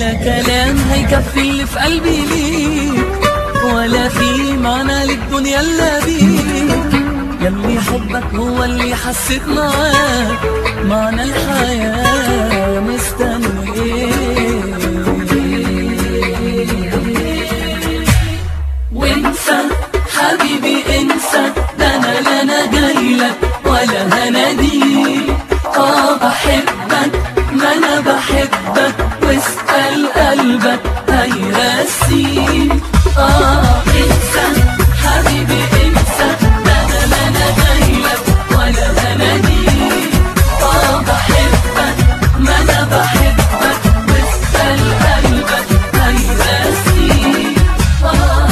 ولا كلام هيكفي اللي في قلبي ليك ولا في معنى للدنيا الا بيك يلي حبك هو اللي حسيت معاك معنى الحياة مستني وانسى حبيبي انسى ده انا لا انا جايلك ولا هناديك اه بحبك ما انا بحبك واسأل قلبك هيرسيك اه انسى حبيبي انسى ده انا لا انا جايلك ولا هناديك اه بحبك ما انا بحبك واسأل قلبك هيرسيك اه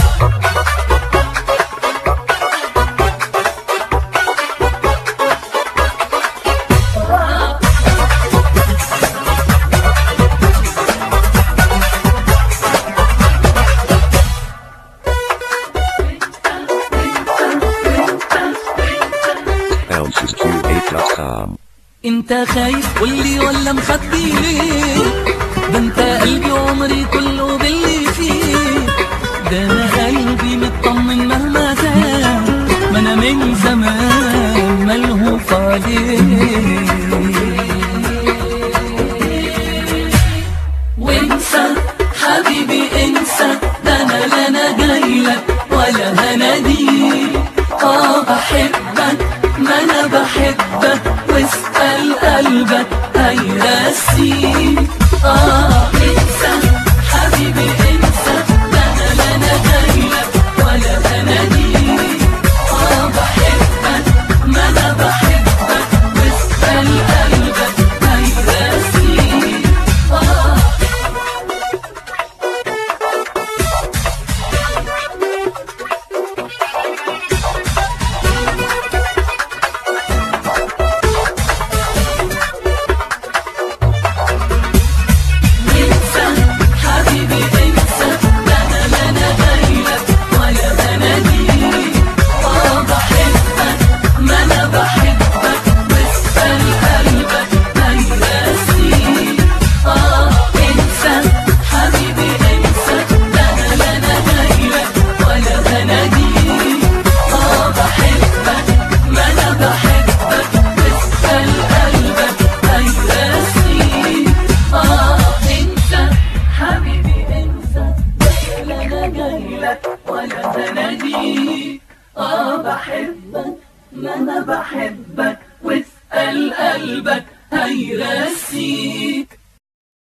bounces28.com. انت خايف قولي ولا مخبي ليه ده انت قلبي وعمري كله باللي فيه ده انا قلبي مطمن مهما كان ما انا من زمان ملهوف عليه وانسى حبيبي انسى ده انا لا انا جايلك ولا هناديك اه بحبك ما انا بحبك واسأل قلبك هيرسيك اه انسى حبيبي انسى ده انا لا انا جايلك ولا هناديك اه بحبك ما انا بحبك واسأل قلبك هيرسيك اه انسى حبيبي انسى لا انا لا انا جايلك ولا بناديك اه بحبك ما انا بحبك واسأل قلبك هيرسيك اه انسى حبيبي انسى لا انا لا انا جايلك ولا بناديك اه بحبك ما انا بحبك واسأل قلبك هيرسيك اه انسى حبيبي انسى لا انا جايلك ولا بناديك اه بحبك ما انا بحبك واسأل قلبك هيرسيك